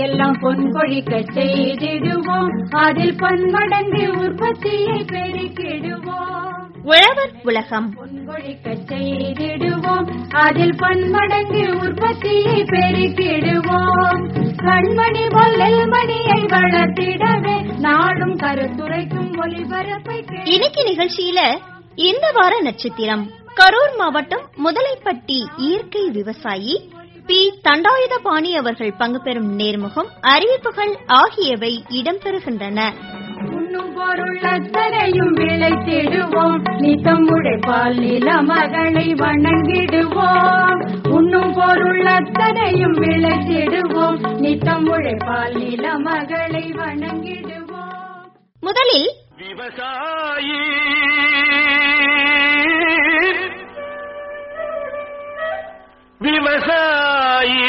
எல்லாம் பொன்கொழிக்க செய்திடுவோம் அதில் பன்மடங்கு உற்பத்தியை பெருக்கிடுவோம் உழவர் உலகம் பொன்கொழிக்க செய்திடுவோம் அதில் பன்மடங்கு உற்பத்தியை பெருக்கிடுவோம் கண்மணி பொல்லல் மணியை வளர்த்திடவே நாடும் கருத்துரைக்கும் ஒளிபரப்பை கே- இன்னைக்கு நிகழ்ச்சியில இந்த வார நட்சத்திரம் கரூர் மாவட்டம் முதலைப்பட்டி இயற்கை விவசாயி பி தண்டாயுதபாணி அவர்கள் பங்கு பெறும் நேர்முகம் அறிவிப்புகள் ஆகியவை இடம்பெறுகின்றன உண்ணும் பொருள் அத்தனையும் விளைத்திடுவோம் நித்தம் உழைப்பால் நில மகளை வணங்கிடுவோம் உண்ணும் பொருள் அத்தனையும் விளைத்திடுவோம் நித்தம் உழைப்பால் நில மகளை வணங்கிடுவோம் முதலில் விவசாயி விவசாயி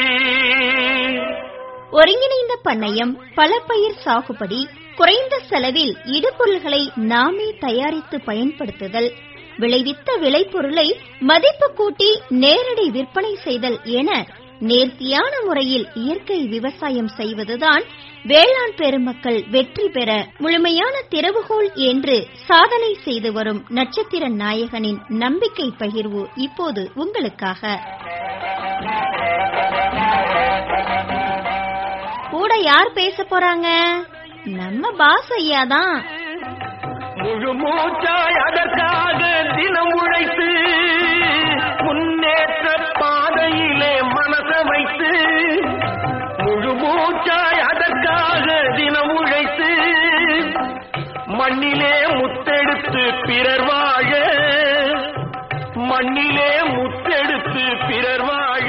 ஒருங்கிணைந்த பண்ணையம் பல பயிர் சாகுபடி குறைந்த செலவில் இடுபொருள்களை நாமே தயாரித்து பயன்படுத்துதல் விளைவித்த விளைபொருளை மதிப்பு கூட்டி நேரடி விற்பனை செய்தல் என நேர்த்தியான முறையில் இயற்கை விவசாயம் செய்வதுதான் வேளாண் பெருமக்கள் வெற்றி பெற முழுமையான திறவுகோல் என்று சாதனை செய்து வரும் நட்சத்திர நாயகனின் நம்பிக்கை பகிர்வு இப்போது உங்களுக்காக கூட யார் பேச போறாங்க நம்ம பாஸ் ஐயா தான் முழு மூச்சாய் அதற்காக தினம் உழைத்து முன்னேற்ற பாதையிலே மனச வைத்து முழு மூச்சாய் அதற்காக தினம் உழைத்து மண்ணிலே முத்தெடுத்து பிறர் வாழ மண்ணிலே முத்தெடுத்து பிறர் வாழ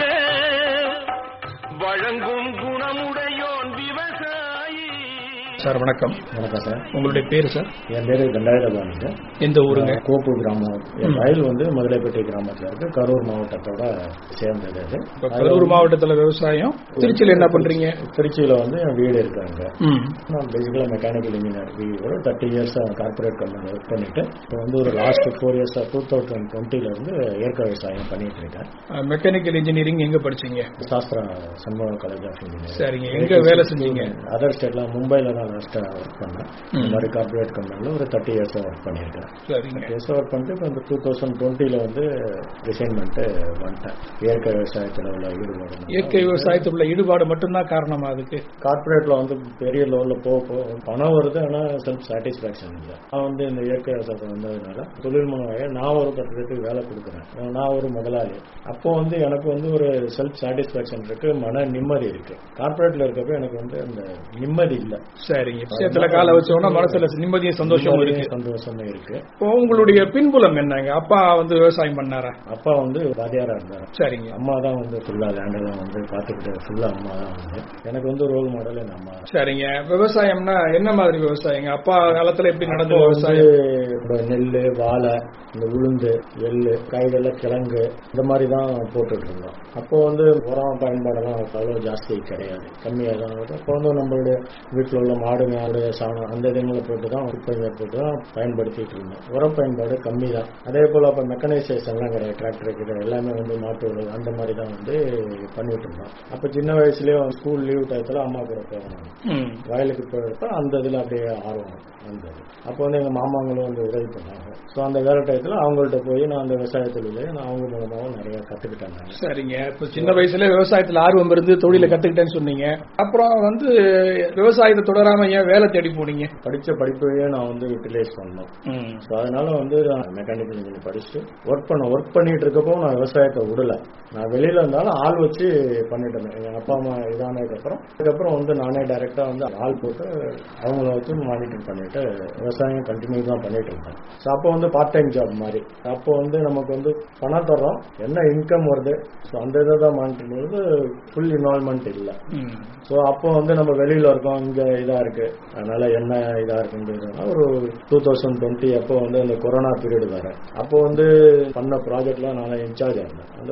வழங்கும் குணமுடையோன் விவசாயி சார் வணக்கம் வணக்கம் சார் உங்களுடைய பேர் சார் என் பேரு தண்டாயுதபாணி சார் எந்த ஊருங்க கோப்பு கிராமம் என் வயல் வந்து முதலைப்பட்டி கிராமத்துல இருக்கு கரூர் மாவட்டத்தோட சேர்ந்தது அது இப்ப கரூர் மாவட்டத்துல விவசாயம் திருச்சியில என்ன பண்றீங்க திருச்சியில வந்து என் வீடு இருக்காங்க ம். நான் பேசிக்கலா மெக்கானிக்கல் இன்ஜினியர் ஒரு thirty years corporate company work பண்ணிட்டு இப்போ வந்து ஒரு last four years two thousand டுவெண்ட்டில இருந்து இயற்கை விவசாயம் பண்ணிட்டு இருக்கேன் அஹ், மெக்கானிக்கல் இன்ஜினியரிங் எங்க படிச்சீங்க Sastra Shanmugha college of engineering சரிங்க எங்க வேலை செஞ்சீங்க அதர் ஸ்டேட்ல மும்பைல தான் லாஸ்டா ஒர்க் பண்ணேன் இந்த மாதிரி கார்பரேட் கம்பெனில ஒரு தேர்ட்டி இயர்ஸ் ஒர்க் பண்ணியிருக்கேன் சரிங்க எஸ் ஒர்க் பண்ணிட்டு இப்போ இந்த டூ தௌசண்ட் டுவெண்ட்டில வந்து ரிசைன் பண்ணிட்டு வந்துட்டேன் இயற்கை விவசாயத்தில் உள்ள ஈடுபாடு இயற்கை விவசாயத்துல உள்ள ஈடுபாடு மட்டும்தான் காரணமா அதுக்கு கார்பரேட்ல வந்து பெரிய லெவல்ல போக போக பணம் வருது ஆனா செல்ஃப் சாட்டிஸ்பாக்சன் இல்லை நான் வந்து இந்த இயற்கை விவசாயத்தை வந்ததுனால தொழில் முனைவாக நான் ஒரு பத்து பேருக்கு வேலை கொடுக்குறேன் நான் ஒரு முதலாளி அப்போ வந்து எனக்கு வந்து ஒரு செல்ஃப் சாட்டிஸ்பாக்சன் இருக்கு மன நிம்மதி இருக்கு கார்பரேட்ல இருக்கப்ப எனக்கு வந்து அந்த நிம்மதி இல்லை சரிங்க விஷயத்துல கால வச்சோம்னா மனசுல நிம்மதியும் சந்தோஷமும் இருக்கு சந்தோஷமே இருக்கு இப்போ உங்களுடைய பின்புலம் என்னங்க அப்பா வந்து விவசாயம் பண்ணாரா அப்பா வந்து வாதியாரா இருந்தார் சரிங்க அம்மா தான் வந்து ஃபுல்லா லேண்டெல்லாம் வந்து பார்த்துக்கிட்டு ஃபுல்லா அம்மா தான் வந்து எனக்கு வந்து ரோல் மாடல் என் அம்மா தான். சரிங்க விவசாயம்னா என்ன மாதிரி விவசாயங்க அப்பா காலத்துல எப்படி நடந்த அப்போ விவசாயம் வந்து இந்த நெல்லு வாழை இந்த உளுந்து எள்ளு காய்கறி கிழங்கு இந்த மாதிரி தான் போட்டுட்டு இருந்தோம் அப்போ வந்து உரம் பயன்பாடெல்லாம் அவ்வளோ ஜாஸ்தி கிடையாது கம்மியாக தான் இருக்கும் அப்போ வந்து நம்மளுடைய வீட்டில் உள்ள மாடு மாடு சாணம் அந்த இதுங்களை போட்டு தான் குப்பைங்க போட்டு தான் பயன்படுத்திட்டு இருந்தோம் உரம் பயன்பாடு கம்மி தான் அதே போல் அப்போ மெக்கனைசேஷன்லாம் கிடையாது டிராக்டர் கிட்ட எல்லாமே வந்து மாட்டு உழவு அந்த மாதிரி தான் வந்து பண்ணிட்டு இருந்தோம் அப்போ சின்ன வயசுலயே ஸ்கூல் லீவ் டயத்தில் அம்மா கூட போவாங்க ம். வயலுக்கு போயிருப்ப அந்த இதில் அப்படியே ஆர்வம் வந்தது அப்போ வந்து எங்கள் மாமாங்களும் வந்து உதவி பண்ணாங்க ஸோ அந்த வேலை டயத்தில் அவங்கள்ட்ட போய் நான் அந்த விவசாய தொழிலை நான் அவங்க மூலமாகவும் நிறைய கற்றுக்கிட்டேன் நான் சரிங்க இப்ப சின்ன வயசுல விவசாயத்துல ஆர்வம் இருந்து தொழிலை கத்துக்கிட்டேன்னு சொன்னீங்க அப்புறம் வந்து விவசாயத்தை தொடராம ஏன் வேலை தேடி போனீங்க படித்த படிப்பையே நான் வந்து யூட்டிலைஸ் பண்ணோம் ஸோ அதனால வந்து நான் மெக்கானிக்கல் இன்ஜினியர் படிச்சுட்டு ஒர்க் பண்ண ஒர்க் பண்ணிட்டு இருக்கப்போ நான் விவசாயத்தை விடல நான் வெளியில இருந்தாலும் ஆள் வச்சு பண்ணிட்டு இருந்தேன் எங்க அப்பா அம்மா இதானதுக்கு அப்புறம் அதுக்கப்புறம் வந்து நானே டைரக்டா வந்து ஆள் போட்டு அவங்கள வச்சு மானிட்டர் பண்ணிட்டு விவசாயம் கண்டினியூ தான் பண்ணிட்டு இருந்தேன் ஸோ அப்போ வந்து பார்ட் டைம் ஜாப் மாதிரி அப்போ வந்து நமக்கு வந்து பணம் தர்றோம் என்ன இன்கம் வருது ஸோ அந்த இதை தான் மானிட்டர் பண்ணுறது ஃபுல் இன்வால்மெண்ட் இல்லை ம். ஸோ அப்போ வந்து நம்ம வெளியில இருக்கோம் இங்க இதா இருக்கு அதனால என்ன இதா இருக்குன்றதுனா ஒரு டூ தௌசண்ட் டுவெண்ட்டி அப்போ வந்து அந்த கொரோனா பீரியட் வேற அப்போ வந்து பண்ண ப்ராஜெக்ட்லாம் நான் இன்சார்ஜ் இருந்தேன் அந்த ப்ராஜெக்ட்ஸ்ல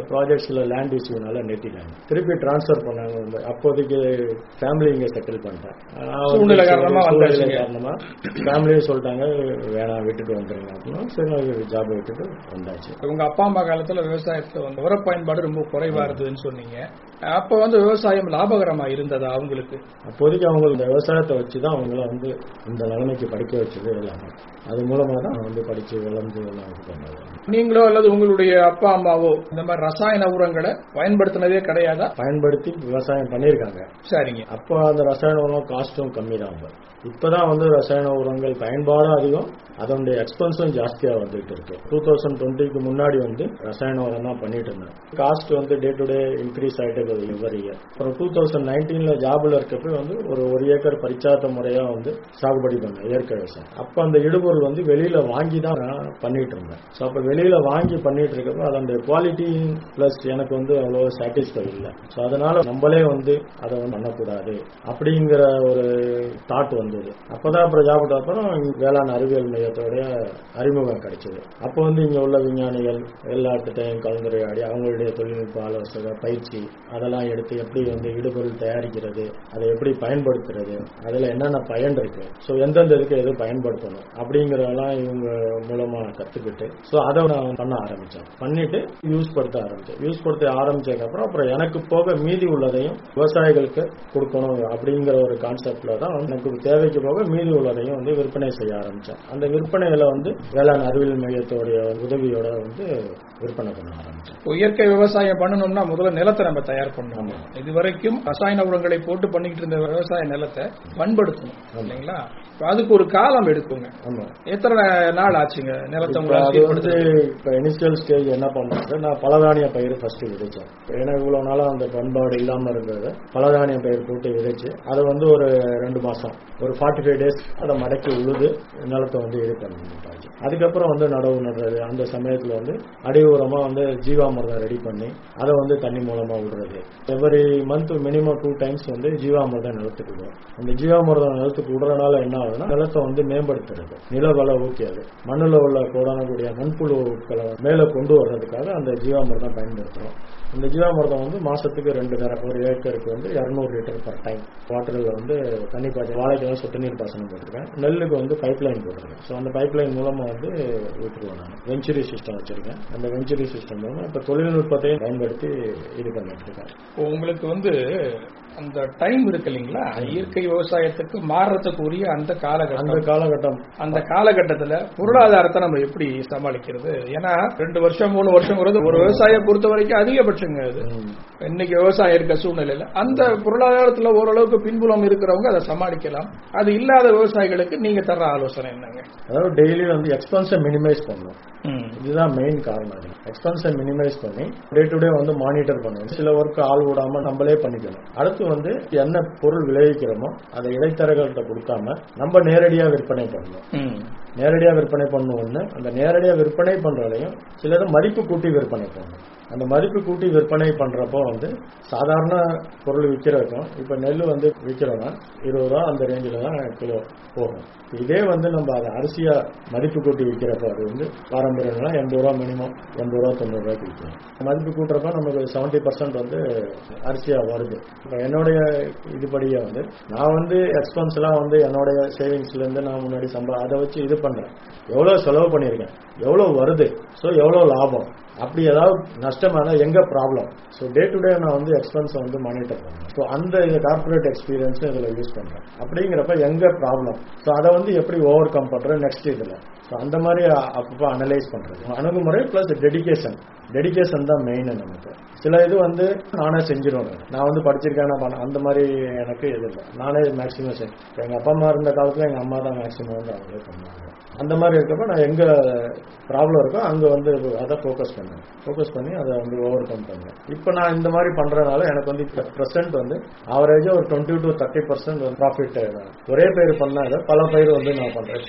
சில லேண்ட் இஷ்யூனால நிறுத்திட்டாங்க திருப்பி டிரான்ஸ்ஃபர் பண்ணாங்க வந்து அப்போதைக்கு ஃபேமிலி இங்க செட்டில் பண்ணிட்டேன் நான் வந்து சூழ்நிலை காரணமா சூழ்நிலை வந்தாச்சுங்க. காரணமா ஃபேமிலியே சொல்லிட்டாங்க வேணாம் விட்டுட்டு வந்துருங்க அப்படின்னா சரி ஜாப் விட்டுட்டு வந்தாச்சு உங்க அப்பா அம்மா காலத்துல விவசாயத்துல வந்து உர பயன்பாடு ரொம்ப குறைவா இருந்ததுன்னு சொன்னீங்க அப்ப வந்து விவசாயம் லாபகரமா இருந்ததா அவங்களுக்கு அப்போதைக்கு அவங்க இந்த விவசாயத்தை வச்சு தான் அவங்கள வந்து இந்த நிலைமைக்கு படிக்க வச்சது எல்லாமே அது மூலமா தான் வந்து படிச்சு வளர்ந்து எல்லாம் இது பண்ணது நீங்களோ அல்லது உங்களுடைய அப்பா அம்மாவோ இந்த மாதிரி ரசாயன உரங்களை பயன்படுத்தினதே கிடையாதா பயன்படுத்தி விவசாயம் பண்ணியிருக்காங்க சரிங்க அப்போ அந்த ரசாயன உரம் காஸ்ட்டும் கம்மி தான் அவங்க இப்பதான் வந்து ரசாயன உரங்கள் பயன்பாடும் அதிகம் அதனுடைய எக்ஸ்பென்ஸும் ஜாஸ்தியா வந்துட்டு இருக்கு டூ தௌசண்ட் டுவெண்ட்டிக்கு முன்னாடி வந்து ரசாயன உரம் தான் பண்ணிட்டு இருந்தேன் காஸ்ட் வந்து டே டு டே இன்க்ரீஸ் ஆயிட்டே போகுது எவ்வரி இயர் அப்புறம் டூ தௌசண்ட் நைன்டீன்ல ஜாப்ல இருக்கப்ப வந்து ஒரு ஒரு ஏக்கர் பரிச்சாத்த முறையா வந்து சாகுபடி பண்ணேன் இயற்கை விவசாயம் அப்ப அந்த இடுபொருள் வந்து வெளியில வாங்கி தான் நான் பண்ணிட்டு இருந்தேன் ஸோ அப்ப வெளியில வாங்கி பண்ணிட்டு இருக்கப்ப அதனுடைய குவாலிட்டி பிளஸ் எனக்கு வந்து அவ்வளோ சாட்டிஸ்ஃபை இல்லை ஸோ அதனால நம்மளே வந்து அதை வந்து பண்ணக்கூடாது அப்படிங்கிற ஒரு தாட் வந்தது அப்பதான் அப்புறம் ஜாபுக்கு அப்புறம் வேளாண் அறிவியல் மையத்தோடைய அறிமுகம் கிடைச்சது அப்போ வந்து இங்க உள்ள விஞ்ஞானிகள் எல்லாத்துட்டையும் கலந்துரையாடி அவங்களுடைய தொழில்நுட்ப ஆலோசனை பயிற்சி அதெல்லாம் எடுத்து எப்படி வந்து இடுபொருள் தயாரிக்கிறது அதை எப்படி பயன்படுத்துறது அதுல என்னென்ன பயன் இருக்கு ஸோ எந்தெந்த இதுக்கு எது பயன்படுத்தணும் அப்படிங்கறதெல்லாம் இவங்க மூலமா கத்துக்கிட்டு ஸோ அதை நான் பண்ண ஆரம்பிச்சேன் பண்ணிட்டு யூஸ் படுத்த ஆரம்பிச்சேன் யூஸ் படுத்த ஆரம்பிச்சதுக்கு அப்புறம் அப்புறம் எனக்கு போக மீதி உள்ளதையும் விவசாயிகளுக்கு கொடுக்கணும் அப்படிங்கிற ஒரு கான்செப்ட்ல தான் வந்து எனக்கு தேவைக்கு போக மீதி உள்ளதையும் வந்து விற்பனை செய்ய ஆரம்பிச்சேன் அந்த விற்பனையில வந்து வேளாண் அறிவியல் மையத்தோடைய உதவியோட வந்து விற்பனை பண்ண ஆரம்பிச்சேன் இப்போ இயற்கை விவசாயம் பண்ணணும்னா முதல்ல நிலத்தை நம்ம தயார் பண்ணணும் இது வரைக்கும் ரசாயன உரங்களை போட்டு பண்ணிக்கிட்டு இருந்த விவசாய நிலத்தை பண்படுத்தணும் இல்லைங்களா இப்ப அதுக்கு ஒரு காலம் எடுக்குங்க ஆமா எத்தனை நாள் ஆச்சுங்க நிலத்தை இப்ப உங்களால அது வந்து சீர்படுத்த? இப்ப இனிஷியல் ஸ்டேஜ் என்ன பண்ணாங்க நான் பலதானிய பயிர் ஃபர்ஸ்ட் விதைச்சேன் ஏன்னா இவ்வளவு நாளா அந்த பண்பாடு இல்லாம இருந்தது பலதானிய பயிர் போட்டு விதைச்சு அதை வந்து ஒரு ரெண்டு மாசம் ஒரு ஃபார்ட்டி ஃபைவ் டேஸ் அதை மடக்கி உழுது நிலத்தை வந்து இது பண்ணிட்டாச்சு அதுக்கப்புறம் வந்து நடவு நடுறது அந்த சமயத்துல வந்து அடி உரமா வந்து ஜீவாமிர்தம் ரெடி பண்ணி அதை வந்து தண்ணி மூலமா விடுறது every month minimum two times வந்து ஜீவாமிர்தம் நிலத்துக்கு விடும் அந்த ஜீவாமிர்தம் நிலத்துக்கு விடுறதுனால என்ன ஆகுதுன்னா நிலத்தை வந்து மேம்படுத்துறது நில வள ஊக்கியது மண்ணுல உள்ள கோடானக்கூடிய மண்புழுக்களை மேல கொண்டு வர்றதுக்காக அந்த ஜீவாமிர்தம் பயன்படுத்துறோம் இந்த ஜீவாமிர்தம் வந்து மாசத்துக்கு ரெண்டு நேரம் ஒரு ஏக்கருக்கு வந்து இருநூறு லிட்டர் பர் டைம் வாட்டர்ல வந்து தண்ணி பாய்ச்சி வாழைக்கு சொட்டு நீர் பாசனம் போட்டிருக்கேன் நெல்லுக்கு வந்து பைப் லைன் போட்டிருக்கேன் ஸோ அந்த பைப் லைன் மூலமா வந்து விட்டுருவேன் நான் வெஞ்சுரி சிஸ்டம் வச்சிருக்கேன் அந்த வெஞ்சுரி சிஸ்டம் மூலமா இப்ப தொழில்நுட்பத்தையும் பயன்படுத்தி இது பண்ணிட்டு இருக்கேன் இப்போ உங்களுக்கு வந்து அந்த டைம் இருக்கு இல்லைங்களா இயற்கை விவசாயத்துக்கு மாறுறதுக்கு உரிய அந்த அந்த காலகட்டம் காலகட்டம் அந்த காலகட்டத்துல பொருளாதாரத்தை நம்ம எப்படி சமாளிக்கிறது ஏன்னா ரெண்டு வருஷம் மூணு வருஷங்கிறது ஒரு விவசாயம் பொறுத்த வரைக்கும் அதிகபட்சங்க அது ம், இன்னைக்கு விவசாயம் இருக்க சூழ்நிலையில அந்த பொருளாதாரத்துல ஓரளவுக்கு பின்புலம் இருக்கிறவங்க அதை சமாளிக்கலாம் அது இல்லாத விவசாயிகளுக்கு நீங்க தர்ற ஆலோசனை என்னங்க அதாவது டெய்லி வந்து எக்ஸ்பென்ஸை மினிமைஸ் பண்ணணும் இதுதான் மெயின் காரணம் எக்ஸ்பென்ஸை மினிமைஸ் பண்ணி டே டு டே வந்து மானிட்டர் பண்ணணும் சில ஒர்க் ஆள் விடாம நம்மளே பண்ணிக்கணும் அடுத்து வந்து என்ன பொருள் விளைவிக்கிறோமோ அதை இடைத்தரகர்கள்ட்ட கொடுக்காம நம்ம நேரடியா விற்பனை பண்ணணும் நேரடியா விற்பனை பண்ணணும் ஒண்ணு அந்த நேரடியா விற்பனை பண்றதையும் சிலது மதிப்பு கூட்டி விற்பனை பண்ணணும் அந்த மதிப்பு கூட்டி விற்பனை பண்றப்போ வந்து சாதாரண பொருள் விற்கிறதுக்கும் இப்ப நெல் வந்து விற்கிறோம்னா இருபது ரூபா அந்த ரேஞ்சில தான் கிலோ போகும் இதே வந்து நம்ம அதை அரிசியா மதிப்பு கூட்டி விற்கிறப்போ அது வந்து பாரம்பரியம்னா எண்பது ரூபா மினிமம் எண்பது ரூபா தொண்ணூறு ரூபாய்க்கு விற்கும் மதிப்பு கூட்டுறப்ப நமக்கு செவன்டி பர்சன்ட் வந்து அரிசியா வருது இப்போ என்னுடைய இதுபடியே வந்து நான் வந்து எக்ஸ்பென்ஸ் எல்லாம் வந்து என்னுடைய சேவிங்ஸ்ல இருந்து நான் முன்னாடி சம்பா அதை வச்சு இது பண்றேன் எவ்வளவு செலவு பண்ணியிருக்கேன் எவ்வளவு வருது ஸோ எவ்வளவு லாபம் அப்படி ஏதாவது நஷ்டமான எங்க problem so day to day நான் வந்து எக்ஸ்பென்ஸை வந்து மானிட்டர் பண்ணுறேன் ஸோ அந்த கார்பரேட் எக்ஸ்பீரியன்ஸும் இதில் யூஸ் பண்றேன் அப்படிங்கிறப்ப எங்க ப்ராப்ளம் ஸோ அதை வந்து எப்படி ஓவர் கம் பண்றேன் நெக்ஸ்ட் இதுல ஸோ அந்த மாதிரி அப்பப்போ அனலைஸ் பண்றது அணுகுமுறை பிளஸ் டெடிகேஷன் டெடிகேஷன் தான் மெயின் நமக்கு சில இது வந்து நானே செஞ்சிருவேன் நான் வந்து படிச்சிருக்கேன் நான் பண்ண- அந்த மாதிரி எனக்கு இது இல்லை நானே மேக்ஸிமம் செஞ்சு இப்ப எங்க அப்பா அம்மா இருந்த காலத்துல எங்க அம்மா தான் மேக்ஸிமம் வந்து அவங்களே பண்ணுவாங்க அந்த மாதிரி இருக்கப்ப நான் எங்க ப்ராப்ளம் இருக்கோ அங்க வந்து அதை ஃபோக்கஸ் பண்ணுவேன் ஃபோக்கஸ் பண்ணி அதை வந்து ஓவர் கம் பண்ணுவேன் இப்போ நான் இந்த மாதிரி பண்றதுனால எனக்கு வந்து ப்ரெசென்ட் வந்து ஆவரேஜா ஒரு twenty to thirty percent profit ஒரே பயிர் பண்ணாத பல பயிர் வந்து நான் பண்றேன்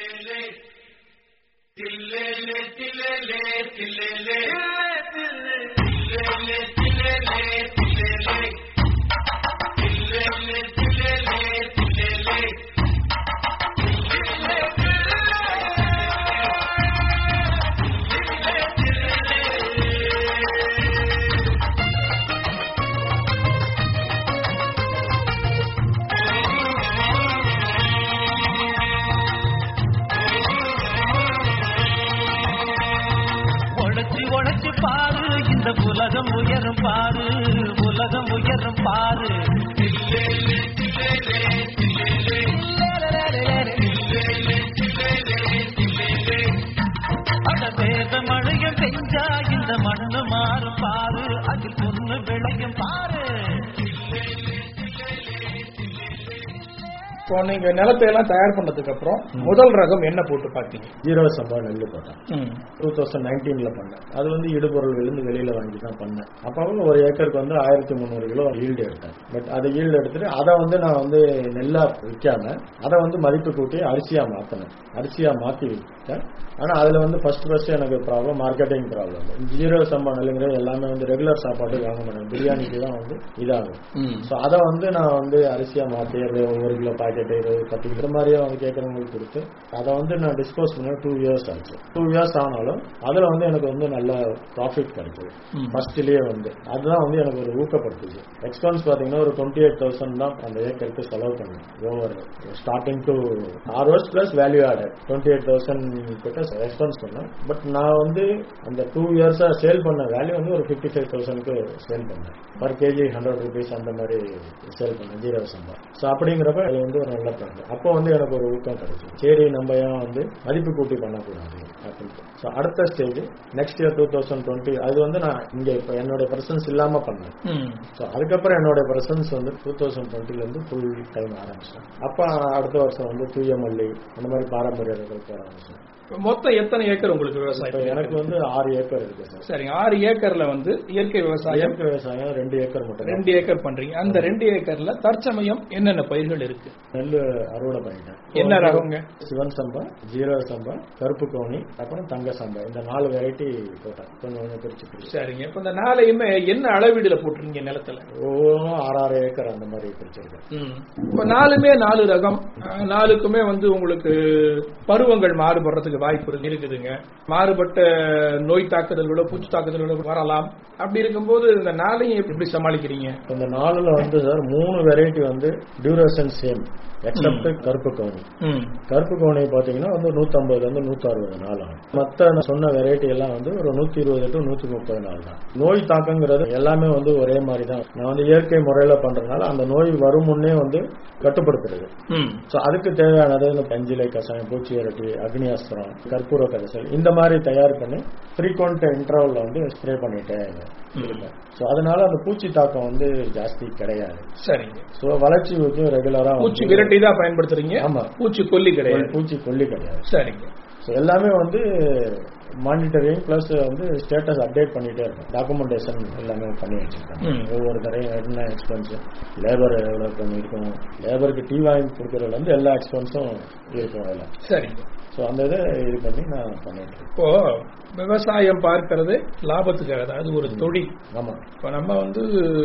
உயரும் பாரு உலகம் உயரும் பாரு அட வேத மழையும் பெஞ்சா இந்த மண்ணு மாறும் பாரு அதில் பொண்ணு விளையும் பாரு இப்போ நீங்க நிலத்தை எல்லாம் தயார் பண்ணதுக்கு அப்புறம் முதல் ரகம் என்ன போட்டு பார்த்தீங்க ஜீரோ சம்பா நெல் போட்டேன் டூ தௌசண்ட் நைன்டீன்ல பண்ணேன் அது வந்து இடுபொருள் விழுந்து வெளியில வாங்கி தான் பண்ணேன் அப்போ ஒரு ஏக்கருக்கு வந்து ஆயிரத்தி முந்நூறு கிலோ ஈல்டு எடுத்தேன் பட் அதை ஈல்டு எடுத்துட்டு அதை வந்து நான் வந்து நெல்லா விற்காம அதை வந்து மதிப்பு கூட்டி அரிசியா மாத்தினேன் அரிசியா மாத்தி விற்றேன் ஆனா அதுல வந்து ஃபர்ஸ்ட் ஃபர்ஸ்ட் எனக்கு ப்ராப்ளம் மார்க்கெட்டிங் ப்ராப்ளம் ஜீரோ சம்பா நெல்லுங்கிறது எல்லாமே வந்து ரெகுலர் சாப்பாடு வாங்க மாட்டேன் பிரியாணிக்கு தான் வந்து இதாகும் ஸோ அதை வந்து நான் வந்து அரிசியா மாற்றி அப்படியே ஒரு கிலோ பாக்கெட் இருபது பத்து கிலோ இந்த மாதிரியே வந்து கேட்கறவங்களுக்கு கொடுத்து அதை வந்து நான் டிஸ்போஸ் பண்ண டூ இயர்ஸ் ஆச்சு டூ இயர்ஸ் ஆனாலும் அதுல வந்து எனக்கு வந்து நல்ல ப்ராஃபிட் கிடைச்சது ஃபர்ஸ்ட்லயே வந்து அதுதான் வந்து எனக்கு ஒரு ஊக்கப்படுத்துச்சு எக்ஸ்பென்ஸ் பாத்தீங்கன்னா ஒரு டுவெண்ட்டி எயிட் தௌசண்ட் தான் அந்த ஏக்கருக்கு செலவு பண்ணேன் ஓவர் ஸ்டார்டிங் டு ஆறு வருஷம் plus value added twenty eight thousand கிட்ட எக்ஸ்பென்ஸ் பண்ணேன் பட் நான் வந்து அந்த டூ இயர்ஸா சேல் பண்ண வேல்யூ வந்து ஒரு ஃபிஃப்டி ஃபைவ் தௌசண்ட்க்கு சேல் பண்ணேன் பர் கேஜி ஹண்ட்ரட் ருபீஸ் அந்த மாதிரி சேல் பண்ணேன் ஜீரோ சம்பா ஸோ அப்படிங்கிறப்ப அது வந்து ஒரு நல்ல ப்ராடக்ட் அப்போ வந்து எனக்கு ஒரு ஊக்கம் கிடைக்கும் சரி நம்ம ஏன் வந்து மதிப்பு கூட்டி பண்ணக்கூடாது அப்படின்ட்டு ஸோ அடுத்த stage next year two thousand twenty அது வந்து நான் இங்க இப்போ என்னோட பிரசன்ஸ் இல்லாம பண்ணேன் ஸோ அதுக்கப்புறம் என்னோட பிரசன்ஸ் வந்து டூ தௌசண்ட் டுவெண்ட்டில இருந்து ஃபுல் டைம் ஆரம்பிச்சேன் அப்போ அடுத்த வருஷம் வந்து தூய மல்லி அந்த மாதிரி பாரம்பரிய ரகங்களுக்கு ஆரம்பிச்சேன் மொத்தம் எத்தனை ஏக்கர் உங்களுக்கு இப்போ விவசாயம் எனக்கு வந்து ஆறு ஏக்கர் இருக்கு சார் சரிங்க ஆறு ஏக்கர்ல வந்து இயற்கை விவசாயம் இயற்கை விவசாயம் ரெண்டு ஏக்கர் மட்டும் தான். ரெண்டு ஏக்கர் பண்றீங்க அந்த ரெண்டு ஏக்கர்ல தற்சமயம் என்னென்ன பயிர்கள் இருக்கு நெல் அறுவடை பண்ணிட்டேன் என்ன ரகங்க சிவன் சம்பா ஜீரோ சம்பா கருப்பு கவுனி அப்புறம் தங்க சம்பா இந்த நாலு வெரைட்டி போட்டேன் கொஞ்சம் கொஞ்சம் பிரிச்சு பிரிச்சு சரிங்க இப்ப இந்த நாளையுமே என்ன அளவீடுல போட்டுருங்க நிலத்துல ஒவ்வொன்றும் ஆறாறு ஏக்கர் அந்த மாதிரி பிரிச்சிருக்கேன் ம். இப்ப நாலுமே நாலு ரகம் அஹ், நாலுக்குமே வந்து உங்களுக்கு பருவங்கள் மாறுபடுறதுக்கு வாய்ப்பு இருக்கு- இருக்குதுங்க மாறுபட்ட நோய் தாக்குதல்களோ பூச்சி தாக்குதல்களோ வரலாம் அப்படி இருக்கும்போது இந்த நாளையும் எப்படி சமாளிக்கிறீங்க இந்த நாலுல வந்து சார் மூணு வெரைட்டி வந்து டியூரேஷன் சேம் எக்ஸப்ட் கருப்பு கவுனி ம். கருப்பு கவுனி பாத்தீங்கன்னா வந்து 150 ல இருந்து நூத்தி அறுபது நாள் ஆகும் மத்த நான் சொன்ன வெரைட்டி எல்லாம் வந்து ஒரு நூத்தி இருபது டு நூத்தி முப்பது நாள் தான் நோய் தாக்கங்கிறது எல்லாமே வந்து ஒரே மாதிரி தான் நான் வந்து இயற்கை முறையில பண்றதுனால அந்த நோய் வரும் முன்னே வந்து கட்டுப்படுத்துறது ம். ஸோ அதுக்கு தேவையானது இந்த பஞ்சிலை கஷாயம் பூச்சி விரட்டி அக்னி அஸ்திரம் கற்பூர கரைசல் இந்த மாதிரி தயார் பண்ணி ஃப்ரீக்வெண்ட் இன்டர்வல்ல வந்து ஸ்ப்ரே பண்ணிட்டே இருக்கேன் ஸோ அதனால அந்த பூச்சி தாக்கம் வந்து ஜாஸ்தி கிடையாது சரிங்க ஸோ வளர்ச்சி ரெகுலரா பூச்சி விரட்டி தான் பயன்படுத்துறீங்க ஆமா. பூச்சி கொல்லி கிடையாது பூச்சி கொல்லி கிடையாது சரிங்க ஸோ எல்லாமே வந்து மானிட்டரிங் பிளஸ் வந்து ஸ்டேட்டஸ் அப்டேட் பண்ணிட்டே இருக்கும் டாக்குமெண்டேஷன் எல்லாமே பண்ணி வச்சிருக்கேன் ம். ஒவ்வொரு தடையும் என்ன எக்ஸ்பென்ஸ் லேபர் எவ்வளோ பண்ணியிருக்கோம் லேபருக்கு டீ வாங்கி கொடுக்கறதுல இருந்து எல்லா எக்ஸ்பென்ஸும் இருக்கும் அதில் சரிங்க ஸோ அந்த இதை இது பண்ணி நான் பண்ணிட்டு இருக்கேன் இப்போ விவசாயம் பார்க்கிறது லாபத்துக்காக தான் அது ஒரு தொழில் ஆமா இப்போ நம்ம வந்து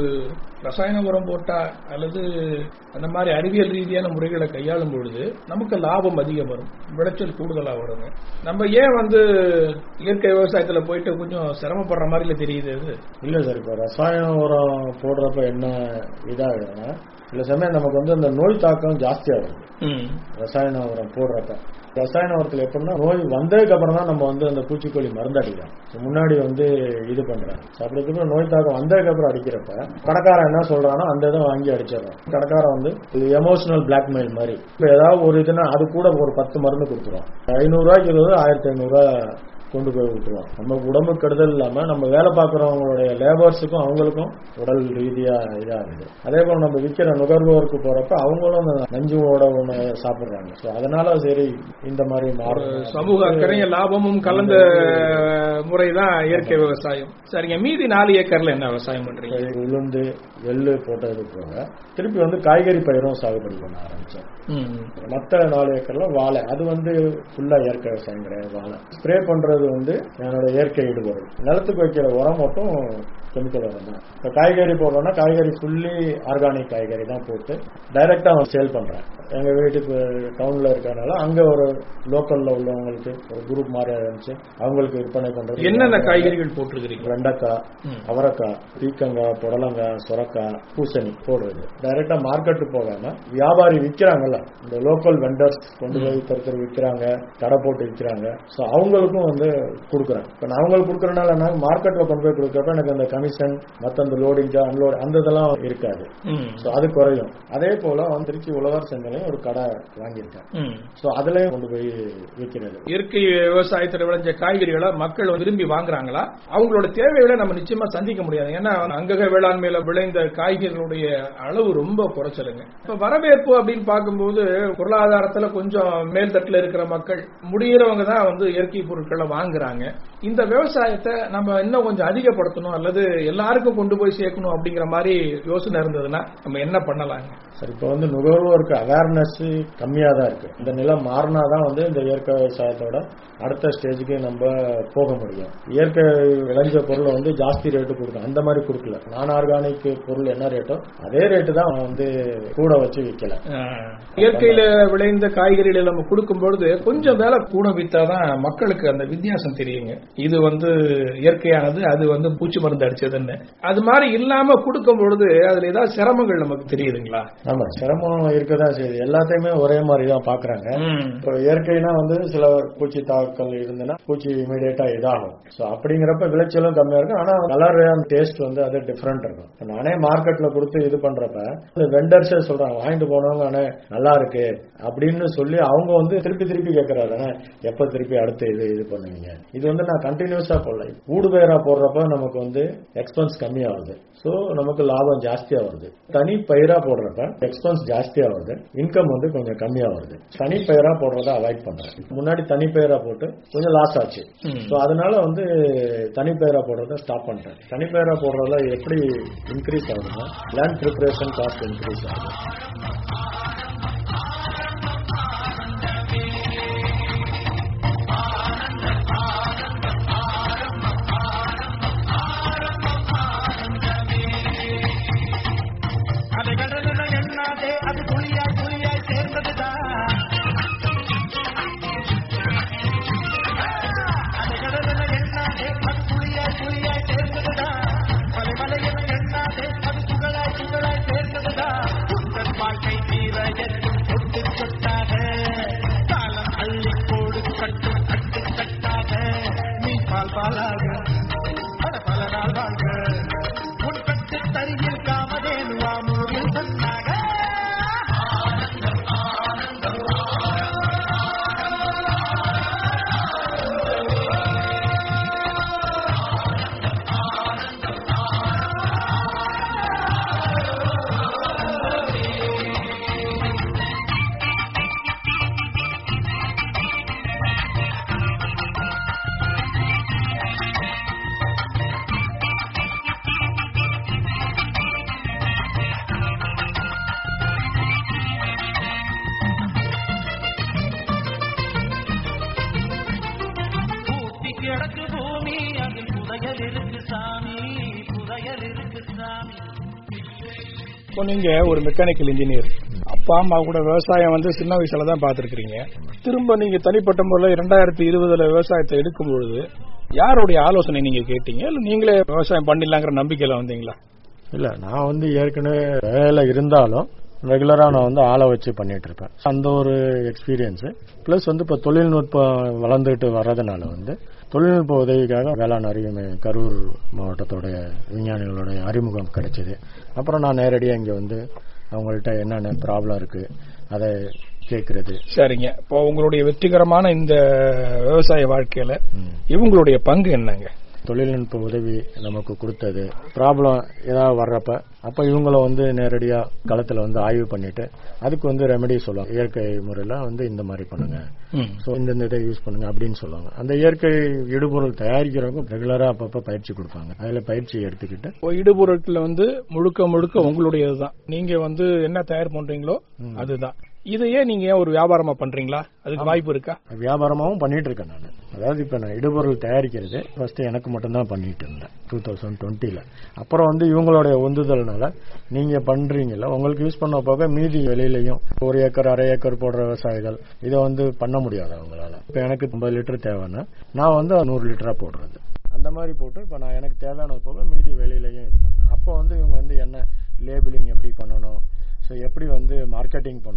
ரசாயன உரம் போட்டா அல்லது அந்த மாதிரி அறிவியல் ரீதியான முறைகளை கையாளும் பொழுது நமக்கு லாபம் அதிகம் வரும் விளைச்சல் கூடுதலா வருங்க நம்ம ஏன் வந்து இயற்கை விவசாயத்துல போயிட்டு கொஞ்சம் சிரமப்படுற மாதிரில தெரியுது அது இல்ல சார் இப்போ ரசாயன உரம் போடுறப்ப என்ன இதாகுதுன்னா சில சமயம் நமக்கு வந்து அந்த நோய் தாக்கம் ஜாஸ்தியாகும் ம். ரசாயன உரம் போடுறப்ப ரசாயன உரத்துல எப்படின்னா நோய் வந்ததுக்கு அப்புறம் தான் நம்ம வந்து அந்த பூச்சிக்கொல்லி மருந்து அடிக்கிறோம் So, முன்னாடி வந்து இது பண்றோம் So, அப்படி இருக்கப்ப நோய் தாக்கம் வந்ததுக்கு அப்புறம் அடிக்கிறப்ப கடைக்காரன் என்ன சொல்றானோ அந்த இதை வாங்கி அடிச்சிடறோம் கடைக்காரன் வந்து இது எமோஷனல் பிளாக்மெயில் மாதிரி இப்ப ஏதாவது ஒரு இதுனா அது கூட ஒரு பத்து மருந்து கொடுத்துருவோம் ஐநூறு ரூபாய்க்கு இருபது ஆயிரத்தி ஐநூறு ரூபாய் கொண்டு போய் விட்டுருவோம் நம்ம உடம்பு கெடுதல் இல்லாம நம்ம வேலை பார்க்கறவங்களுடைய லேபர்ஸுக்கும் அவங்களுக்கும் உடல் ரீதியா இதாகுது அதே போல நம்ம விற்கிற நுகர்வோருக்கு போறப்ப அவங்களும் அந்த நஞ்சுவோட ஒண்ணு சாப்பிடுறாங்க ஸோ அதனால சரி இந்த மாதிரி ஒரு மாறும் சமூக அக்கறையும் லாபமும் கலந்த முறைதான் இயற்கை விவசாயம் சரிங்க மீதி நாலு ஏக்கர்ல என்ன விவசாயம் பண்றீங்க உளுந்து எள்ளு போட்டது போக திருப்பி வந்து காய்கறி பயிரும் சாகுபடி பண்ண ஆரம்பிச்சேன் ம். மற்ற நாலு ஏக்கர்ல வாழை அது வந்து ஃபுல்லா இயற்கை விவசாயம் கிடையாது வாழை ஸ்ப்ரே பண்றது வந்து என்னோட இயற்கை ஈடுபொருள் நிலத்துக்கு வைக்கிற உரம் மட்டும் கெமிக்கல் உரம் தான் இப்போ காய்கறி போடுறோம்னா காய்கறி ஃபுல்லி ஆர்கானிக் காய்கறி தான் போட்டு டைரக்டா அவன் சேல் பண்றேன் எங்க வீட்டுக்கு டவுன்ல இருக்கறனால அங்க ஒரு லோக்கல்ல உள்ளவங்களுக்கு ஒரு குரூப் மாதிரி இருந்துச்சு அவங்களுக்கு விற்பனை பண்றது என்னென்ன காய்கறிகள் போட்டிருக்கிறீங்க வெண்டைக்காய் ம். அவரைக்காய் பீக்கங்காய் புடலங்காய் சுரக்காய் பூசணி போடுறது டைரக்டா மார்க்கெட்டு போகாம வியாபாரி விக்கிறாங்கல்ல இந்த லோக்கல் வெண்டர்ஸ் கொண்டு போய் ஒருத்தர் விக்கிறாங்க கடை போட்டு விக்கிறாங்க சோ அவங்களுக்கும் வந்து வந்து கொடுக்குறேன் இப்போ நான் அவங்களுக்கு கொடுக்குறனால நான் மார்க்கெட்டில் கொண்டு போய் கொடுக்குறப்ப எனக்கு அந்த கமிஷன் மற்ற அந்த லோடிங் அன்லோட் அந்த இதெல்லாம் இருக்காது ம். ஸோ அது குறையும் அதே போல வந்து திருச்சி உழவர் சந்தையிலையும் ஒரு கடை வாங்கியிருக்கேன் ம். ஸோ அதுலயும் கொண்டு போய் விற்கிறது இயற்கை விவசாயத்தில் விளைஞ்ச காய்கறிகளை மக்கள் விரும்பி வாங்குறாங்களா அவங்களோட தேவைகளை நம்ம நிச்சயமா சந்திக்க முடியாது ஏன்னா அங்கக வேளாண்மையில விளைந்த காய்கறிகளுடைய அளவு ரொம்ப குறைச்சலுங்க இப்ப வரவேற்பு அப்படின்னு பார்க்கும்போது பொருளாதாரத்துல கொஞ்சம் மேல்தட்டுல இருக்கிற மக்கள் முடிகிறவங்க தான் வந்து இயற்கை பொருட்களை வாங்குறாங்க இந்த விவசாயத்தை நம்ம இன்னும் கொஞ்சம் அதிகப்படுத்தணும் அல்லது எல்லாருக்கும் கொண்டு போய் சேர்க்கணும் அப்படிங்கிற மாதிரி யோசனை இருந்ததுன்னா நம்ம என்ன பண்ணலாங்க சரி இப்போ வந்து நுகர்வோருக்கு அவேர்னஸ் கம்மியா தான் இருக்கு இந்த நிலம் மாறினா தான் வந்து இந்த இயற்கை விவசாயத்தோட அடுத்த ஸ்டேஜுக்கு நம்ம போக முடியும் இயற்கை விளைஞ்ச பொருளை வந்து ஜாஸ்தி ரேட்டு கொடுக்கும் அந்த மாதிரி கொடுக்கல நான் ஆர்கானிக் பொருள் என்ன ரேட்டோ அதே ரேட்டு தான் அவன் வந்து கூட வச்சு விற்கல ஆஹ், இயற்கையில விளைந்த காய்கறிகளை நம்ம கொடுக்கும் பொழுது கொஞ்சம் வேலை கூட வித்தாதான் மக்களுக்கு அந்த வித்தியாசம் தெரியுங்க இது வந்து இயற்கையானது அது வந்து பூச்சி மருந்து அடிச்சதுன்னு அது மாதிரி இல்லாம கொடுக்கும் பொழுது அதுல ஏதாவது சிரமங்கள் நமக்கு தெரியுதுங்களா ஆமா சிரமம் இருக்கதான் செய்யுது எல்லாத்தையுமே ஒரே மாதிரி தான் பாக்குறாங்க ம். இப்போ இயற்கைனா வந்து சில பூச்சி தாக்கல் இருந்ததுன்னா பூச்சி இமீடியட்டா இதாகும் ஸோ அப்படிங்கிறப்ப விளைச்சலும் கம்மியா இருக்கும் ஆனா கலர் அண்ட் டேஸ்ட் வந்து அது டிஃப்ரெண்ட் இருக்கும் இப்ப நானே மார்க்கெட்ல கொடுத்து இது பண்றப்ப இந்த வெண்டர்ஸே சொல்றாங்க வாங்கிட்டு போனவங்க அண்ணே நல்லா இருக்கு அப்படின்னு சொல்லி அவங்க வந்து திருப்பி திருப்பி கேட்கறாரு அண்ணே எப்ப திருப்பி அடுத்து இது இது பண்ணுவீங்க இது வந்து நான் கண்டினியூஸா போடல ஊடு பயிரா போடுறப்ப நமக்கு வந்து எக்ஸ்பென்ஸ் கம்மியாகுது ஸோ நமக்கு லாபம் ஜாஸ்தியா வருது தனி பயிரா போடுறப்ப எக்ஸ்பென்ஸ் ஜாஸ்தியா வருது இன்கம் வந்து கொஞ்சம் கம்மியா வருது தனி பயிரா போடுறத அவாய்ட் பண்றேன் முன்னாடி தனி பயிரா போட்டு கொஞ்சம் லாஸ் ஆச்சு ம். ஸோ அதனால வந்து தனி பயிரா போடுறத ஸ்டாப் பண்ணிட்டேன் தனி பயிரா போடுறதுல எப்படி இன்க்ரீஸ் ஆகுதுன்னா லேண்ட் ப்ரிப்பரேஷன் காஸ்ட் இன்க்ரீஸ் ஆகுது அதை கடலில் எண்ணாதே அது துளியாய் துளியாய் சேர்ந்ததுதான் அதை கடலில் எண்ணாதே அது துளியாய் துளியாய் சேர்ந்ததுதான் மலை மலையில் எண்ணாதே அது துகளாய் துகளாய் சேர்ந்ததுதான் உங்கள் வாழ்க்கை தீர எட்டும் தொட்டு சொட்டாக காலம் அள்ளி போடு கட்டும் கட்டு கட்டாக நீ பால் பாலாக பல பல நாள் வாழ்க உன் கட்டு தருகில் காமதேனு வாமூரில் சொன்னாக பூட்டி கிடக்கு பூமி அதில் புதையல் இருக்கு சாமி புதையல் இருக்கு சாமி இப்போ நீங்க ஒரு மெக்கானிக்கல் இன்ஜினியர் அப்பா அம்மா கூட விவசாயம் வந்து சின்ன வயசுல தான் பார்த்திருக்கிறீங்க திரும்ப நீங்க தனிப்பட்ட முறையில் இரண்டாயிரத்தி இருபதுல விவசாயத்தை எடுக்கும் பொழுது யாருடைய ஆலோசனை நீங்க கேட்டீங்க இல்ல நீங்களே விவசாயம் பண்ணிடலாங்கிற நம்பிக்கையில வந்தீங்களா இல்ல நான் வந்து ஏற்கனவே வேலை இருந்தாலும் ரெகுலரா நான் வந்து ஆளை வச்சு பண்ணிட்டு இருப்பேன் அந்த ஒரு எக்ஸ்பீரியன்ஸ் பிளஸ் வந்து இப்ப தொழில்நுட்பம் வளர்ந்துட்டு வர்றதுனால வந்து தொழில்நுட்ப உதவிக்காக வேளாண் அறிவுமை கரூர் மாவட்டத்தோடைய விஞ்ஞானிகளுடைய அறிமுகம் கிடைச்சது அப்புறம் நான் நேரடியாக இங்க வந்து அவங்கள்ட்ட என்னென்ன ப்ராப்ளம் இருக்கு அதை கேட்கறது சரிங்க இப்போ உங்களுடைய வெற்றிகரமான இந்த விவசாய வாழ்க்கையில இவங்களுடைய பங்கு என்னங்க தொழில்நுட்ப உதவி நமக்கு கொடுத்தது ப்ராப்ளம் ஏதாவது வர்றப்ப அப்ப இவங்கள வந்து நேரடியா களத்துல வந்து ஆய்வு பண்ணிட்டு அதுக்கு வந்து ரெமெடி சொல்லுவாங்க இயற்கை முறையில வந்து இந்த மாதிரி பண்ணுங்க ம். ஸோ இந்த இதை யூஸ் பண்ணுங்க அப்படின்னு சொல்லுவாங்க அந்த இயற்கை இடுபொருள் தயாரிக்கிறவங்க ரெகுலரா அப்பப்ப பயிற்சி கொடுப்பாங்க அதுல பயிற்சி எடுத்துக்கிட்டு இப்போ இடுபொருட்கள் வந்து முழுக்க முழுக்க உங்களுடையதுதான் நீங்க வந்து என்ன தயார் பண்றீங்களோ அதுதான் இதையே நீங்க ஏன் ஒரு வியாபாரமா பண்றீங்களா அதுக்கு வாய்ப்பு இருக்கா வியாபாரமாவும் பண்ணிட்டு இருக்கேன் நான் அதாவது இப்ப நான் இடுபொருள் தயாரிக்கிறது ஃபர்ஸ்ட் எனக்கு மட்டும்தான் பண்ணிட்டு இருந்தேன் டூ தௌசண்ட் டுவெண்ட்டில அப்புறம் வந்து இவங்களுடைய உந்துதல்னால நீங்க பண்றீங்கல்ல உங்களுக்கு யூஸ் பண்ண போக மீதி வெளியிலையும் ஒரு ஏக்கர் அரை ஏக்கர் போடுற விவசாயிகள் இதை வந்து பண்ண முடியாது அவங்களால இப்ப எனக்கு ஐம்பது லிட்டர் தேவைன்னா நான் வந்து நூறு லிட்டரா போடுறது அந்த மாதிரி போட்டு இப்ப நான் எனக்கு தேவையானது போக மீதி வெளியிலையும் இது பண்ணேன் அப்போ வந்து இவங்க வந்து என்ன லேபிளிங் எப்படி பண்ணணும் ஸோ எப்படி வந்து மார்க்கெட்டிங் பண்ணணும்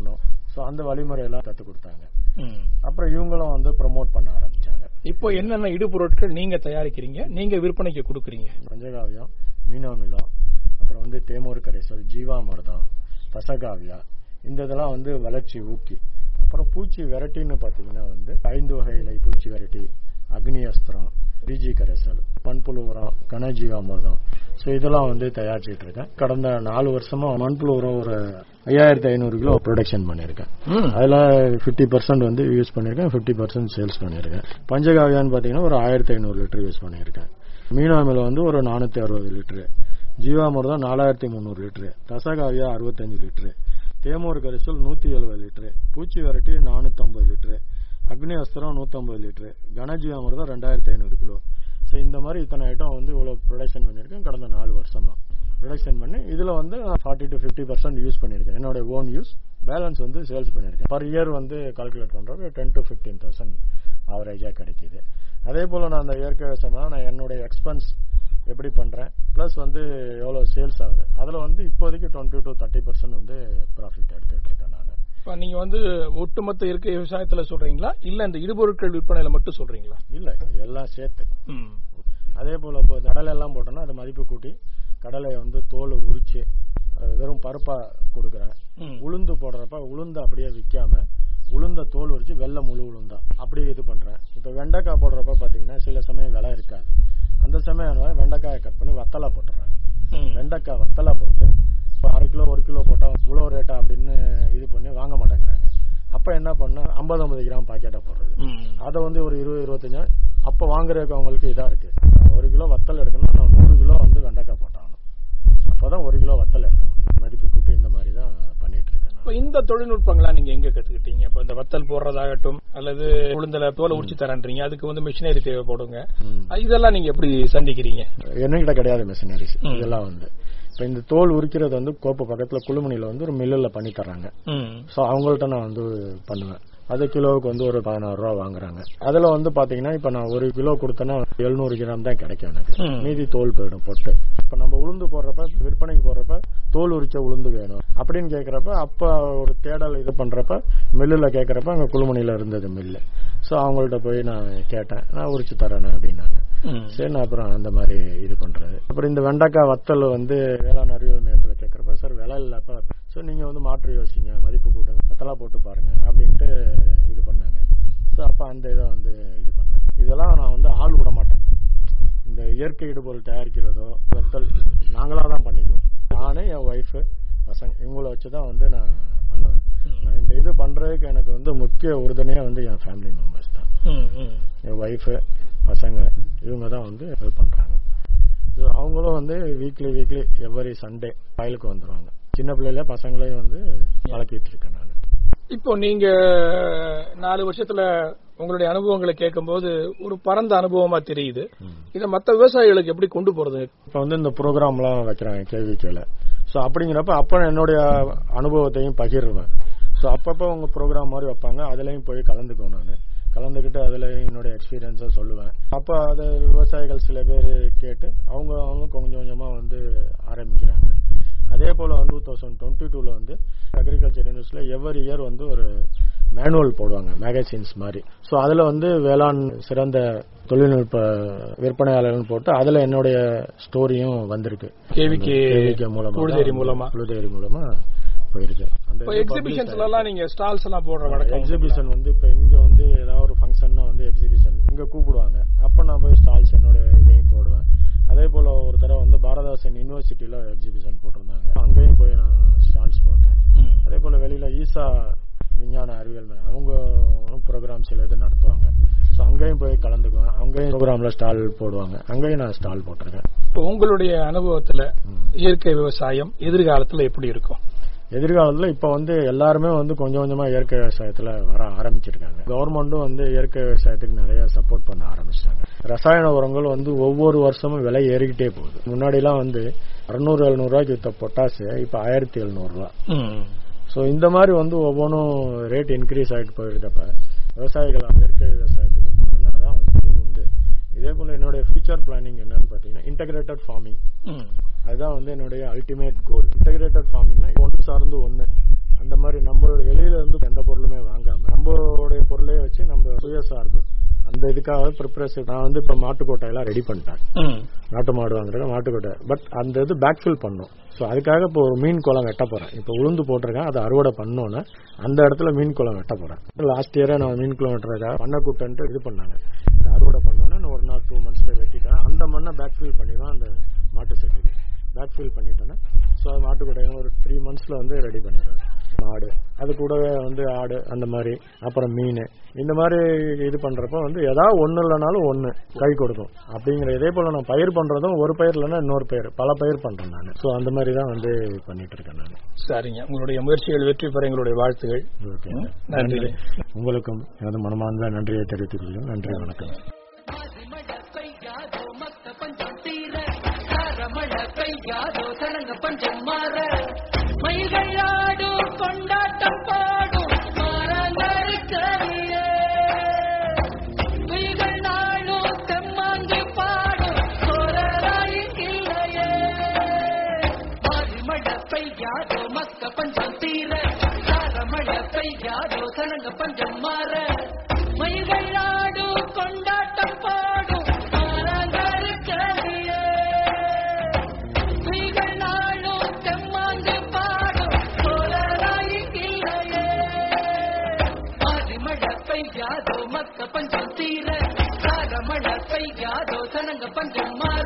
ஸோ அந்த வழிமுறையெல்லாம் கற்றுக் கொடுத்தாங்க அப்புறம் இவங்களும் வந்து ப்ரமோட் பண்ண ஆரம்பிச்சாங்க இப்போ என்னென்ன இடுபொருட்கள் நீங்க தயாரிக்கிறீங்க நீங்க விற்பனைக்கு கொடுக்குறீங்க பஞ்சகாவியம் மீனோமிலம் அப்புறம் வந்து தேமூர் கரைசல் ஜீவாமிர்தம் தசகாவியா இந்த இதெல்லாம் வந்து வளர்ச்சி ஊக்கி அப்புறம் பூச்சி வெரைட்டின்னு பார்த்தீங்கன்னா வந்து ஐந்து வகை இலை பூச்சி வெரைட்டி அக்னி அஸ்திரம் பிஜி கரைசல் மண்புழு உரம் கனஜீவாமிர்தம் ஸோ இதெல்லாம் வந்து தயாரிச்சுட்டு இருக்கேன் கடந்த நாலு வருஷமா மண்புழு உரம் ஒரு ஐயாயிரத்தி ஐநூறு கிலோ ப்ரொடக்ஷன் பண்ணியிருக்கேன் அதில் ஃபிஃப்டி பர்சன்ட் வந்து யூஸ் பண்ணியிருக்கேன் ஃபிஃப்டி பர்சன்ட் சேல்ஸ் பண்ணியிருக்கேன் பஞ்சகாவியான்னு பார்த்தீங்கன்னா ஒரு ஆயிரத்தி ஐநூறு லிட்டர் யூஸ் பண்ணியிருக்கேன் மீனாமில வந்து ஒரு நானூற்றி அறுபது லிட்டரு ஜீவாமிர்தம் நாலாயிரத்தி முந்நூறு லிட்டரு தசகாவியா அறுபத்தஞ்சு லிட்டரு தேமூர் கரிசல் நூற்றி எழுபது லிட்டரு பூச்சி வெரைட்டி நானூற்றம்பது லிட்டரு அக்னி அஸ்திரம் நூற்றம்பது லிட்டரு கனஜீவாமிர்தம் ரெண்டாயிரத்தி ஐநூறு கிலோ ஸோ இந்த மாதிரி இத்தனை ஐட்டம் வந்து இவ்வளோ ப்ரொடக்ஷன் பண்ணியிருக்கேன் கடந்த நாலு வருஷமா ப்ரொடக்ஷன் பண்ணி இதில் வந்து forty to fifty percent use பண்ணியிருக்கேன் என்னோட ஓன் யூஸ் பேலன்ஸ் வந்து சேல்ஸ் பண்ணியிருக்கேன் பர் இயர் வந்து கால்குலேட் பண்ணுறது டென் டு ஃபிஃப்டீன் தௌசண்ட் ஆவரேஜாக கிடைக்கிது அதே போல் நான் அந்த இயற்கை விவசாயம் நான் என்னுடைய எக்ஸ்பென்ஸ் எப்படி பண்ணுறேன் ப்ளஸ் வந்து எவ்வளோ சேல்ஸ் ஆகுது அதில் வந்து இப்போதைக்கு டுவெண்ட்டி டு தேர்ட்டி பர்சன்ட் வந்து ப்ராஃபிட் எடுத்துகிட்டு இருக்கேன் நான் இப்ப நீங்க வந்து ஒட்டுமொத்த இயற்கை விவசாயத்துல சொல்றீங்களா இல்ல இந்த இடுபொருட்கள் விற்பனையில மட்டும் சொல்றீங்களா இல்லை எல்லாம் சேர்த்து ம். அதே போல் இப்போ கடலை எல்லாம் போட்டோன்னா அதை மதிப்பு கூட்டி கடலையை வந்து தோல் உரிச்சு அதை வெறும் பருப்பா கொடுக்குறேன் ம். உளுந்து போடுறப்ப உளுந்து அப்படியே விற்காம உளுந்த தோல் உரிச்சு வெள்ளை முழு உளுந்தா அப்படியே இது பண்றேன் இப்போ வெண்டைக்காய் போடுறப்ப பார்த்தீங்கன்னா சில சமயம் விலை இருக்காது அந்த சமயம் நான் வெண்டைக்காயை கட் பண்ணி வத்தலா போட்டுறேன் ம். வெண்டைக்காய் வத்தலா போட்டு இப்போ அரை கிலோ ஒரு கிலோ போட்டால் இவ்வளோ ரேட்டா அப்படின்னு இது பண்ணி வாங்க மாட்டேங்கிறாங்க அப்போ என்ன பண்ண ஐம்பது ஐம்பது கிராம் பாக்கெட்டாக போடுறது ம். அதை வந்து ஒரு இருபது இருபத்தஞ்சு அப்போ வாங்குறதுக்கு அவங்களுக்கு இதா இருக்கு நான் ஒரு கிலோ வத்தல் எடுக்கணும்னா நான் நூறு கிலோ வந்து வெண்டைக்காய் போட்டாகணும் அப்பதான் ஒரு கிலோ வத்தல் எடுக்க முடியும் மதிப்பு கூட்டி இந்த மாதிரி தான் பண்ணிட்டு இருக்கேன் நான். இப்ப இந்த தொழில்நுட்பங்களா நீங்க எங்க கத்துக்கிட்டீங்க இப்ப இந்த வத்தல் போடுறதாகட்டும் அல்லது உளுந்தல தோலை உரிச்சு தரன்றீங்க அதுக்கு வந்து மிஷினரி தேவைப்படுங்க ம். இதெல்லாம் நீங்க எப்படி சந்திக்கிறீங்க என்கிட்ட கிடையாது மிஷினரிஸ் ம். இதெல்லாம் வந்து இப்போ இந்த தோல் உரிக்கிறது வந்து கோப்பை பக்கத்துல குளுமணியில வந்து ஒரு மில்லில் பண்ணி தர்றாங்க ம். ஸோ அவங்கள்ட்ட நான் வந்து பண்ணுவேன் அது கிலோவுக்கு வந்து ஒரு பதினாறு ரூபா வாங்குறாங்க அதுல வந்து பாத்தீங்கன்னா இப்ப நான் ஒரு கிலோ கொடுத்தேன்னா எழுநூறு கிராம் தான் கிடைக்கும் எனக்கு ம். மீதி தோல் போயிடும் பொட்டு இப்ப நம்ம உளுந்து போடுறப்ப இப்ப விற்பனைக்கு போடுறப்ப தோல் உரிச்ச உளுந்து வேணும் அப்படின்னு கேக்குறப்ப அப்ப ஒரு தேடல் இது பண்றப்ப மில்லுல கேக்குறப்ப அங்க குளுமணியில இருந்தது மில்லு ஸோ அவங்கள்ட்ட போய் நான் கேட்டேன் நான் உரிச்சு தரேன் அப்படின்னாங்க ம். சரி நான் அப்புறம் அந்த மாதிரி இது பண்றது அப்புறம் இந்த வெண்டைக்காய் வத்தல் வந்து வேளாண் அறிவியல் மையத்துல கேட்கறப்ப சார் விலை இல்லப்ப ஸோ நீங்க வந்து மாற்று யோசிங்க மதிப்பு கூட்டுங்க வத்தலா போட்டு பாருங்க அப்படின்ட்டு இது பண்ணாங்க ஸோ அப்ப அந்த இதை வந்து இது பண்ணேன் இதெல்லாம் நான் வந்து ஆள் விட மாட்டேன் இந்த இயற்கை இடுபொருள் தயாரிக்கிறதோ வத்தல் நாங்களா தான் பண்ணிக்குவோம் நானே என் ஒய்ஃபு பசங்க இவங்கள வச்சு தான் வந்து நான் பண்ணுவேன் நான் இந்த இது பண்றதுக்கு எனக்கு வந்து முக்கிய உறுதுணையா வந்து என் ஃபேமிலி மெம்பர்ஸ் தான் ம், ம். என் ஒய்ஃபு பசங்க இவங்க தான் வந்து ஹெல்ப் பண்றாங்க So, அவங்களும் வந்து வீக்லி வீக்லி எவ்வரி சண்டே வயலுக்கு வந்துருவாங்க சின்ன பிள்ளையில பசங்களையும் வந்து பழக்கிட்டு இருக்கேன் நான் இப்போ நீங்க நாலு வருஷத்துல உங்களுடைய அனுபவங்களை கேட்கும்போது ஒரு பரந்த அனுபவமா தெரியுது இத மத்த விவசாயிகளுக்கு எப்படி கொண்டு போறது இப்போ வந்து இந்த ப்ரோக்ராம்லாம் வைக்கிறாங்க கேவிகேல ஸோ அப்படிங்கிறப்ப அப்போ என்னுடைய அனுபவத்தையும் பகிர்வேன் ஸோ அப்பப்போ உங்க ப்ரோக்ராம் மாதிரி வைப்பாங்க அதுலயும் போய் கலந்துக்குவேன் நான் கலந்துக்கிட்டு அதுல என்னுடைய எக்ஸ்பீரியன்ஸை சொல்லுவேன் அப்போ அதை விவசாயிகள் சில பேர் கேட்டு அவங்க அவங்க கொஞ்சம் கொஞ்சமா வந்து ஆரம்பிக்கிறாங்க அதே போல வந்து டூ தௌசண்ட் டுவெண்ட்டி டூல வந்து அக்ரிகல்ச்சர் யூனிவர்சிட்டியில எவ்வரி இயர் வந்து ஒரு மேனுவல் போடுவாங்க மேகசின்ஸ் மாதிரி ஸோ அதுல வந்து வேளாண் சிறந்த தொழில்நுட்ப விற்பனையாளர்கள் போட்டு அதுல என்னுடைய ஸ்டோரியும் வந்திருக்கு கேவிகே KVK மூலமா கூடுதேரி மூலமா புழுதேரி மூலமா போயிருக்கு அந்த இப்போ எக்ஸிபிஷன்ஸ்ல எல்லாம் நீங்க ஸ்டால்ஸ் எல்லாம் போடுற வழக்கம் உண்டுங்களா? எக்ஸிபிஷன் வந்து இப்ப இங்க வந்து ஏதாவது ஒரு ஃபங்க்ஷன்னா வந்து எக்ஸிபிஷன் இங்க கூப்பிடுவாங்க அப்ப நான் போய் ஸ்டால்ஸ் என்னோட இதையும் போடுவேன் அதே போல ஒரு தடவை வந்து பாரதாசன் யூனிவர்சிட்டியில எக்ஸிபிஷன் போட்டிருந்தாங்க அங்கேயும் போய் நான் ஸ்டால்ஸ் போட்டேன் ம். அதே போல வெளியில ஈசா விஞ்ஞான அறிவியல் மையம் அவங்க ப்ரோக்ராம் சில இது நடத்துவாங்க ஸோ அங்கேயும் போய் கலந்துக்குவேன் அங்கேயும் ப்ரோக்ராம்ல ஸ்டால் போடுவாங்க அங்கேயும் நான் ஸ்டால் போட்டிருக்கேன் இப்போ உங்களுடைய அனுபவத்துல இயற்கை விவசாயம் எதிர்காலத்துல எப்படி இருக்கும் எதிர்காலத்துல இப்ப வந்து எல்லாருமே வந்து கொஞ்சம் கொஞ்சமா இயற்கை விவசாயத்துல வர ஆரம்பிச்சிருக்காங்க கவர்மெண்ட்டும் வந்து இயற்கை விவசாயத்துக்கு நிறைய சப்போர்ட் பண்ண ஆரம்பிச்சிட்டாங்க ரசாயன உரங்கள் வந்து ஒவ்வொரு வருஷமும் விலை ஏறிக்கிட்டே போகுது முன்னாடி எல்லாம் வந்து அறுநூறு எழுநூறு ரூபாய்க்கு வித்த பொட்டாசு இப்ப ஆயிரத்தி எழுநூறு ரூபா ம். ஸோ இந்த மாதிரி வந்து ஒவ்வொன்றும் ரேட் இன்க்ரீஸ் ஆகிட்டு போயிருக்கப்ப விவசாயிகள் இயற்கை விவசாயத்துக்கு மாறினாதான் வந்து இது உண்டு இதே போல என்னுடைய ஃபியூச்சர் பிளானிங் என்னன்னு பார்த்தீங்கன்னா இன்டகிரேட்டட் ஃபார்மிங் ம். அதுதான் வந்து என்னுடைய அல்டிமேட் கோல் இன்டகிரேட்டட் ஃபார்மிங்னா ஒன்று சார்ந்து ஒன்று அந்த மாதிரி நம்ம வெளியில இருந்து எந்த பொருளுமே வாங்காம நம்மளுடைய பொருளே வச்சு நம்ம சுயசார்பு அந்த இதுக்காக ப்ரிப்பரேஷன் நான் வந்து இப்ப மாட்டுக்கோட்டையெல்லாம் ரெடி பண்ணிட்டேன் ம். நாட்டு மாடு வாங்குறது மாட்டுக்கொட்டை பட் அந்த இது பேக் ஃபில் பண்ணும் ஸோ அதுக்காக இப்போ ஒரு மீன் குளம் வெட்ட போறேன் இப்போ உளுந்து போட்டிருக்கேன் அதை அறுவடை பண்ணோன்னே அந்த இடத்துல மீன் குளம் வெட்ட போறேன் லாஸ்ட் இயரே நான் மீன் குளம் வெட்டுறதுக்காக பண்ணை கூட்டன்ட்டு இது பண்ணாங்க இந்த அறுவடை பண்ணோன்னே நான் ஒரு நாள் டூ மந்த்ஸ்ல வெட்டிட்டேன் அந்த மண்ணை பேக் ஃபில் பண்ணி தான் அந்த மாட்டு செட்டுக்கு பேக் ஃபில் பண்ணிட்டேன்னா ஸோ அது மாட்டுக்கொட்டையை ஒரு த்ரீ மந்த்ஸ்ல வந்து ரெடி பண்ணிடுவேன் ஆடு அது கூடவே வந்து ஆடு அந்த மாதிரி அப்புறம் மீன் இந்த மாதிரி இது பண்றப்ப வந்து ஏதாவது ஒண்ணு இல்லைனாலும் ஒண்ணு கை கொடுக்கும் அப்படிங்கிற இதே போல நான் பயிர் பண்றதும் ஒரு பயிர் இல்லைன்னா இன்னொரு பயிர் பல பயிர் பண்றேன் நான் ஸோ அந்த மாதிரி தான் வந்து பண்ணிட்டு இருக்கேன் நான் சரிங்க உங்களுடைய முயற்சிகள் வெற்றி பெற எங்களுடைய வாழ்த்துகள் ஓகே ம், நன்றி உங்களுக்கும் எனது மனமார்ந்த நன்றியை தெரிவித்துக் கொள்கிறேன் நன்றி வணக்கம் மழை பெய்யாதோ மத்த பஞ்சம் தீர மழை பெய்யாதோ தனங்க பஞ்சம் மாற மயில்கள் ஆடும் கொண்டாட்டம் பாடும் மாறங்கருக்கறியே உயிர்கள் நாளும் செம்மாங்கி பாடும் சோழராயில்லையே மழை பெய்யாதோ மக்க பஞ்சம் தீர மழை பெய்யாதோ தனங்க பஞ்சம் மாற மயில்கள் ஆடும் கொண்டாட்டம் பாடும் மாறங்கருக்கறியே உயிர்கள் நாளும் செம்மாங்கு பாடும் சோழராயில்லையே மழை பெய்யாதோ மக்க பஞ்சம் தீர மழை பெய்யாதோ தனங்க பஞ்சம் மாற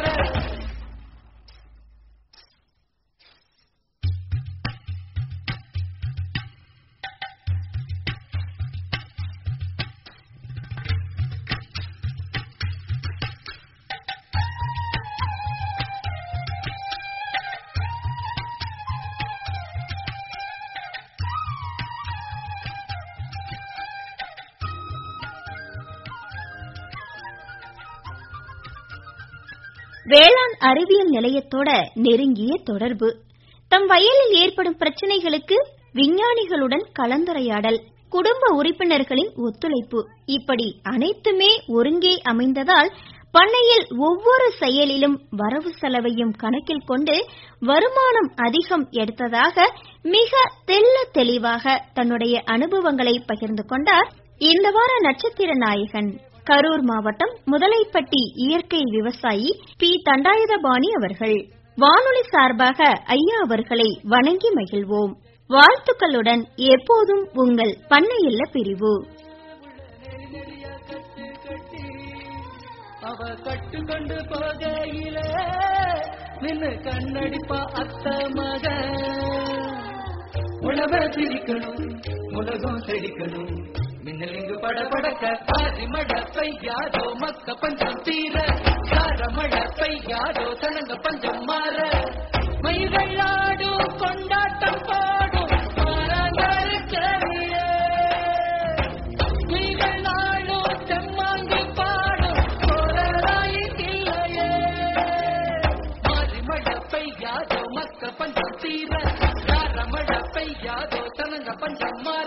வேளாண் அறிவியல் நிலையத்தோட நெருங்கிய தொடர்பு தம் வயலில் ஏற்படும் பிரச்சனைகளுக்கு விஞ்ஞானிகளுடன் கலந்துரையாடல் குடும்ப உறுப்பினர்களின் ஒத்துழைப்பு இப்படி அனைத்துமே ஒருங்கே அமைந்ததால் பண்ணையில் ஒவ்வொரு செயலிலும் வரவு செலவையும் கணக்கில் கொண்டு வருமானம் அதிகம் எடுத்ததாக மிக தெள்ள தெளிவாக தன்னுடைய அனுபவங்களை பகிர்ந்து கொண்டார் இந்த வார நட்சத்திர நாயகன் கரூர் மாவட்டம் முதலைப்பட்டி இயற்கை விவசாயி பி தண்டாயுதபாணி அவர்கள் வானொலி சார்பாக ஐயா அவர்களை வணங்கி மகிழ்வோம் வாழ்த்துக்களுடன் எப்போதும் உங்கள் பண்ணையில்ல பிரிவு அவ கட்டு கொண்டு போகையில நின்னு கண்ணடிப்பா அத்த மக உழவ சிரிக்கணும் உலகம் செழிக்கணும் மின்னல் இங்கு படபடக்க பாதி மழை பெய்யாதோ மக்க பஞ்சம் தீர சார மழை பெய்யாதோ தனங்க பஞ்சம் மாற மயில்கள் ஆடும் கொண்டாட்டம் பாடும் மாறாங்கருக்கறியே நீங்கள் நாளும் செம்மாங்கி பாடும் சோழராயில்லையே மாறி மழை பெய்யாதோ மக்க பஞ்சம் தீர யார மழை பெய்யாதோ தனங்க பஞ்சம் மாற